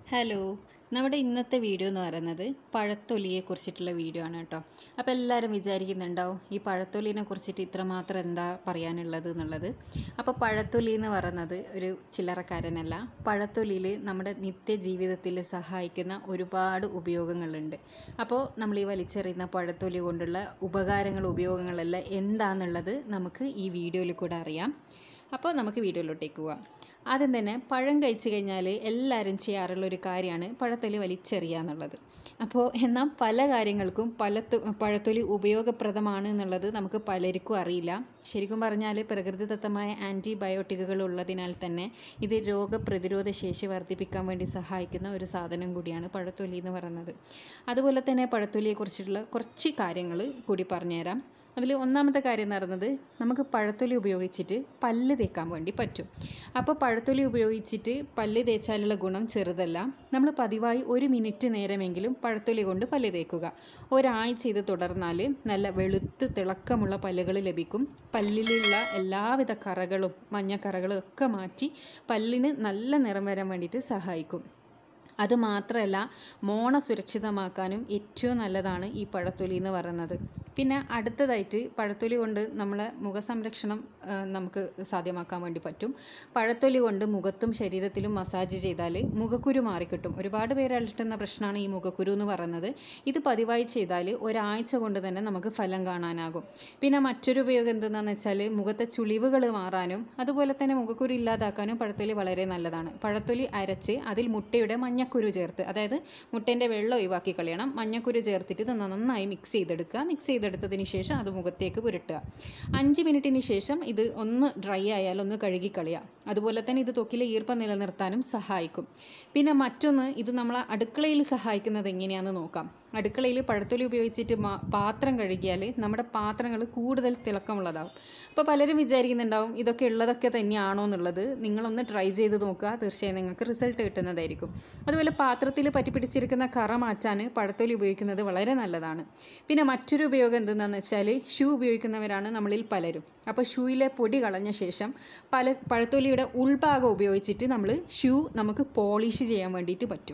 hello നമ്മുടെ ഇന്നത്തെ video എന്ന് പറയുന്നത് പഴത്തൊലിയെ കുറിച്ചിട്ടുള്ള വീഡിയോ ആണ് കേട്ടോ അപ്പോൾ എല്ലാവരും വിചാരിക്കുന്നുണ്ടാവും ഈ പഴത്തൊലിനെ കുറിച്ചിട്ട് ഇത്രമാത്രം എന്താ പറയാനുള്ളത് എന്നുള്ളത് അപ്പോൾ പഴത്തൊലി എന്ന് പറയുന്നത് ഒരു ചില്ലറക്കാരനല്ല പഴത്തൊലിയിൽ നമ്മുടെ നിത്യജീവിതത്തിൽ സഹായിക്കുന്ന ഒരുപാട് ഉപയോഗങ്ങളുണ്ട് അപ്പോൾ നമ്മൾ ഈ വലിച്ചെറിയുന്ന പഴത്തൊലി കൊണ്ടുള്ള ഉപകാരങ്ങൾ ഉപയോഗങ്ങളെല്ലാം എന്താണെന്നുള്ളത് നമുക്ക് ഈ വീഡിയോയിൽ കൂടെ അറിയാം അപ്പോൾ നമുക്ക് വീഡിയോയിലോട്ടേക്ക് പോവാം ആദ്യം തന്നെ പഴം കഴിച്ചു കഴിഞ്ഞാൽ എല്ലാവരും ചെയ്യാറുള്ള ഒരു കാര്യമാണ് പഴത്തൊലി വലിച്ചെറിയുക എന്നുള്ളത് അപ്പോൾ എന്നാൽ പല കാര്യങ്ങൾക്കും പലത്തൊ പഴത്തൊലി ഉപയോഗപ്രദമാണ് എന്നുള്ളത് നമുക്ക് പലർക്കും അറിയില്ല ശരിക്കും പറഞ്ഞാൽ പ്രകൃതിദത്തമായ ആൻറ്റിബയോട്ടിക്കുകൾ ഉള്ളതിനാൽ തന്നെ ഇത് രോഗപ്രതിരോധ ശേഷി വർദ്ധിപ്പിക്കാൻ വേണ്ടി സഹായിക്കുന്ന ഒരു സാധനം കൂടിയാണ് പഴത്തൊലി എന്ന് പറയുന്നത് അതുപോലെ തന്നെ പഴത്തൊലിയെക്കുറിച്ചിട്ടുള്ള കുറച്ച് കാര്യങ്ങൾ കൂടി പറഞ്ഞുതരാം അതിൽ ഒന്നാമത്തെ കാര്യം എന്ന് പറയുന്നത് നമുക്ക് പഴത്തൊലി ഉപയോഗിച്ചിട്ട് പല്ല് തേക്കാൻ വേണ്ടി പറ്റും അപ്പോൾ പഴത്തൊലി ഉപയോഗിച്ചിട്ട് പല്ല് തേച്ചാലുള്ള ഗുണം ചെറുതല്ല നമ്മൾ പതിവായി ഒരു മിനിറ്റ് നേരമെങ്കിലും പഴത്തൊലി കൊണ്ട് പല്ല് തേക്കുക ഒരാഴ്ച ഇത് തുടർന്നാൽ നല്ല വെളുത്ത് തിളക്കമുള്ള പല്ലുകൾ ലഭിക്കും പല്ലിലുള്ള എല്ലാവിധ കറകളും മഞ്ഞക്കറകളും ഒക്കെ മാറ്റി പല്ലിന് നല്ല നിറം വരാൻ വേണ്ടിയിട്ട് സഹായിക്കും അത് മാത്രമല്ല മോണ സുരക്ഷിതമാക്കാനും ഏറ്റവും നല്ലതാണ് ഈ പഴത്തൊലി എന്ന് പറയുന്നത് പിന്നെ അടുത്തതായിട്ട് പഴത്തൊലി കൊണ്ട് നമ്മളെ മുഖസംരക്ഷണം ആ, നമുക്ക് സാധ്യമാക്കാൻ വേണ്ടി പറ്റും പഴത്തൊലി കൊണ്ട് മുഖത്തും ശരീരത്തിലും മസാജ് ചെയ്താൽ മുഖക്കുരു മാറിക്കിട്ടും ഒരുപാട് പേര് അലട്ടുന്ന പ്രശ്നമാണ് ഈ മുഖക്കുരു എന്ന് പറയുന്നത് ഇത് പതിവായി ചെയ്താൽ ഒരാഴ്ച കൊണ്ട് തന്നെ നമുക്ക് ഫലം കാണാനാകും പിന്നെ മറ്റൊരു ഉപയോഗം എന്തെന്ന് വെച്ചാൽ മുഖത്തെ ചുളിവുകൾ മാറാനും അതുപോലെ തന്നെ മുഖക്കുരു ഇല്ലാതാക്കാനും പഴത്തൊലി വളരെ നല്ലതാണ് പഴത്തൊലി അരച്ച് അതിൽ മുട്ടയുടെ മഞ്ഞക്കുരു ചേർത്ത് അതായത് മുട്ടേൻ്റെ വെള്ളം ഒഴിവാക്കി കളയണം മഞ്ഞക്കുരു ചേർത്തിട്ട് ഇത് നന്നായി മിക്സ് ചെയ്തെടുക്കുക മിക്സ് ചെയ്തെടുത്തതിന് ശേഷം അത് മുഖത്തേക്ക് പുരട്ടുക അഞ്ച് മിനിറ്റിന് ശേഷം ഇത് ഒന്ന് ഡ്രൈ ആയാൽ ഒന്ന് കഴുകി കളയുക അതുപോലെ തന്നെ ഇത് ത്വക്കിലെ ഈർപ്പം നിലനിർത്താനും സഹായിക്കും പിന്നെ മറ്റൊന്ന് ഇത് നമ്മളെ അടുക്കളയിൽ സഹായിക്കുന്നത് എങ്ങനെയാണെന്ന് നോക്കാം അടുക്കളയിൽ പഴത്തൊലി ഉപയോഗിച്ചിട്ട് മാ- പാത്രം കഴുകിയാൽ നമ്മുടെ പാത്രങ്ങൾ കൂടുതൽ തിളക്കമുള്ളതാവും അപ്പോൾ പലരും വിചാരിക്കുന്നുണ്ടാവും ഇതൊക്കെ ഉള്ളതൊക്കെ തന്നെയാണോ എന്നുള്ളത് നിങ്ങളൊന്ന് ട്രൈ ചെയ്ത് നോക്കുക തീർച്ചയായും നിങ്ങൾക്ക് റിസൾട്ട് കിട്ടുന്നതായിരിക്കും അതുപോലെ പാത്രത്തിൽ പറ്റിപ്പിടിച്ചിരിക്കുന്ന കറ മാറ്റാൻ പഴത്തൊലി ഉപയോഗിക്കുന്നത് വളരെ നല്ലതാണ് പിന്നെ മറ്റൊരു ഉപയോഗം എന്തെന്നാന്ന് വെച്ചാൽ ഷൂ ഉപയോഗിക്കുന്നവരാണ് നമ്മളിൽ പലരും അപ്പോൾ ഷൂയിലെ പൊടി കളഞ്ഞ ശേഷം പല പഴത്തൊലിയുടെ ഉൾഭാഗം ഉപയോഗിച്ചിട്ട് നമ്മൾ ഷൂ നമുക്ക് പോളിഷ് ചെയ്യാൻ വേണ്ടിയിട്ട് പറ്റും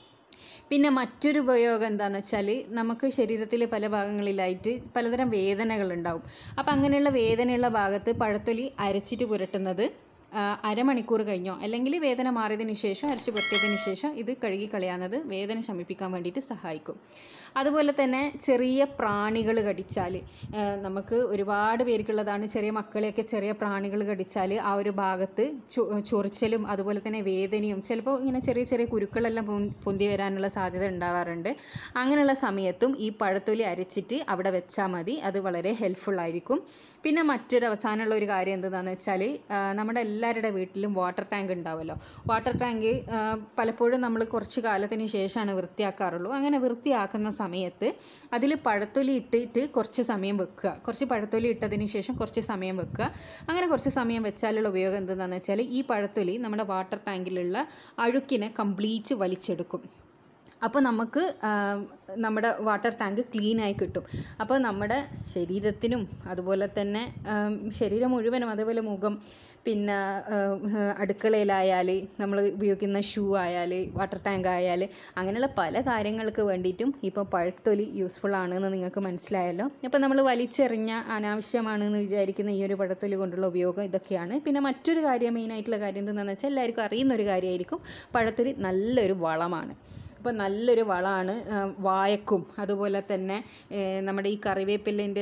പിന്നെ മറ്റൊരു ഉപയോഗം എന്താണെന്ന് വെച്ചാൽ നമുക്ക് ശരീരത്തിൽ പല ഭാഗങ്ങളിലായിട്ട് പലതരം വേദനകളുണ്ടാവും അപ്പോൾ അങ്ങനെയുള്ള വേദനയുള്ള ഭാഗത്ത് പഴത്തൊലി അരച്ചിട്ട് പുരട്ടുന്നത് ആ, അരമണിക്കൂർ കഴിഞ്ഞോ അല്ലെങ്കിൽ വേദന മാറിയതിന് ശേഷം അരച്ച് പുരട്ടിയതിന് ശേഷം ഇത് കഴുകി കളയാവുന്നത് വേദന ശമിപ്പിക്കാൻ വേണ്ടിയിട്ട് സഹായിക്കും അതുപോലെ തന്നെ ചെറിയ പ്രാണികൾ കടിച്ചാൽ ആ, നമുക്ക് ഒരുപാട് പേർക്കുള്ളതാണ് ചെറിയ മക്കളെയൊക്കെ ചെറിയ പ്രാണികൾ കടിച്ചാൽ ആ ഒരു ഭാഗത്ത് ചൊ- ചൊറിച്ചലും അതുപോലെ തന്നെ വേദനയും ചിലപ്പോൾ ഇങ്ങനെ ചെറിയ ചെറിയ കുരുക്കളെല്ലാം പൊൻ- പൊന്തി വരാനുള്ള സാധ്യത ഉണ്ടാവാറുണ്ട് അങ്ങനെയുള്ള സമയത്തും ഈ പഴത്തൊലി അരച്ചിട്ട് അവിടെ വെച്ചാൽ മതി അത് വളരെ ഹെൽപ്ഫുൾ ആയിരിക്കും പിന്നെ മറ്റൊരു അവസാനമുള്ള ഒരു കാര്യം എന്താണെന്ന് വെച്ചാൽ നമ്മുടെ എല്ലാവരുടെ വീട്ടിലും വാട്ടർ ടാങ്ക് ഉണ്ടാവുമല്ലോ വാട്ടർ ടാങ്ക് ആ, പലപ്പോഴും നമ്മൾ കുറച്ച് കാലത്തിന് ശേഷമാണ് വൃത്തിയാക്കാറുള്ളൂ അങ്ങനെ വൃത്തിയാക്കുന്ന സമയത്ത് അതിൽ പഴത്തൊലി ഇട്ടിട്ട് കുറച്ച് സമയം വെക്കുക കുറച്ച് പഴത്തൊലി ഇട്ടതിന് ശേഷം കുറച്ച് സമയം വെക്കുക അങ്ങനെ കുറച്ച് സമയം വെച്ചാലുള്ള ഉപയോഗം എന്താണെന്ന് വെച്ചാൽ ഈ പഴത്തൊലി നമ്മുടെ വാട്ടർ ടാങ്കിലുള്ള അഴുക്കിനെ കംപ്ലീറ്റ് വലിച്ചെടുക്കും അപ്പോൾ നമുക്ക് ആ, നമ്മുടെ വാട്ടർ ടാങ്ക് ക്ലീനായി കിട്ടും അപ്പോൾ നമ്മുടെ ശരീരത്തിനും അതുപോലെ തന്നെ ആ, ശരീരം മുഴുവനും അതേപോലെ മുഖം പിന്നെ ആ, അടുക്കളയിലായാൽ നമ്മൾ ഉപയോഗിക്കുന്ന ഷൂ ആയാൽ വാട്ടർ ടാങ്ക് ആയാൽ അങ്ങനെയുള്ള പല കാര്യങ്ങൾക്ക് വേണ്ടിയിട്ടും ഇപ്പോൾ പഴത്തൊലി യൂസ്ഫുൾ ആണെന്ന് നിങ്ങൾക്ക് മനസ്സിലായല്ലോ അപ്പോൾ നമ്മൾ വലിച്ചെറിഞ്ഞ അനാവശ്യമാണെന്ന് വിചാരിക്കുന്ന ഈ ഒരു പഴത്തൊലി കൊണ്ടുള്ള ഉപയോഗം ഇതൊക്കെയാണ് പിന്നെ മറ്റൊരു കാര്യം മെയിനായിട്ടുള്ള കാര്യം എന്താണെന്ന് വെച്ചാൽ എല്ലാവർക്കും അറിയുന്ന ഒരു കാര്യമായിരിക്കും പഴത്തൊലി നല്ലൊരു വളമാണ് അപ്പോൾ നല്ലൊരു വളമാണ് ആ, വായക്കും അതുപോലെ തന്നെ ഏ, നമ്മുടെ ഈ കറിവേപ്പിലേൻ്റെ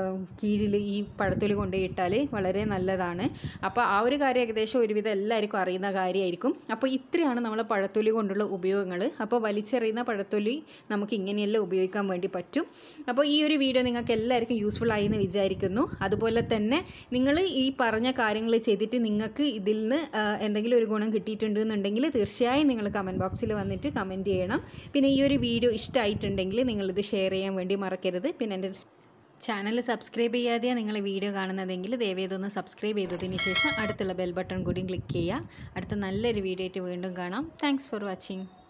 കീഴിൽ ഈ പഴത്തൊലി കൊണ്ടുപോയിട്ടാൽ വളരെ നല്ലതാണ് അപ്പോൾ ആ ഒരു കാര്യം ഏകദേശം ഒരുവിധം എല്ലാവർക്കും അറിയുന്ന കാര്യമായിരിക്കും അപ്പോൾ ഇത്രയാണ് നമ്മളെ പഴത്തൊലി കൊണ്ടുള്ള ഉപയോഗങ്ങൾ അപ്പോൾ വലിച്ചെറിയുന്ന പഴത്തൊലി നമുക്ക് ഇങ്ങനെയെല്ലാം ഉപയോഗിക്കാൻ വേണ്ടി പറ്റും അപ്പോൾ ഈ ഒരു വീഡിയോ നിങ്ങൾക്ക് എല്ലാവർക്കും യൂസ്ഫുൾ ആയി എന്ന് വിചാരിക്കുന്നു അതുപോലെ തന്നെ നിങ്ങൾ ഈ പറഞ്ഞ കാര്യങ്ങൾ ചെയ്തിട്ട് നിങ്ങൾക്ക് ഇതിൽ നിന്ന് ആ, എന്തെങ്കിലും ഒരു ഗുണം കിട്ടിയിട്ടുണ്ട് എന്നുണ്ടെങ്കിൽ തീർച്ചയായും നിങ്ങൾ കമൻറ്റ് ബോക്സിൽ വന്നിട്ട് കമൻറ്റ് ചെയ്യണം പിന്നെ ഈ ഒരു വീഡിയോ ഇഷ്ടമായിട്ടുണ്ടെങ്കിൽ നിങ്ങളിത് ഷെയർ ചെയ്യാൻ വേണ്ടി മറക്കരുത് പിന്നെ എൻ്റെ ചാനൽ സബ്സ്ക്രൈബ് ചെയ്യാതെയാണ് നിങ്ങൾ ഈ വീഡിയോ കാണുന്നതെങ്കിൽ ദയവേതൊന്ന് സബ്സ്ക്രൈബ് ചെയ്തതിന് ശേഷം അടുത്തുള്ള ബെൽ ബട്ടൺ കൂടി ക്ലിക്ക് ചെയ്യുക അടുത്ത നല്ലൊരു വീഡിയോ ആയിട്ട് വീണ്ടും കാണാം താങ്ക്സ് ഫോർ വാച്ചിങ്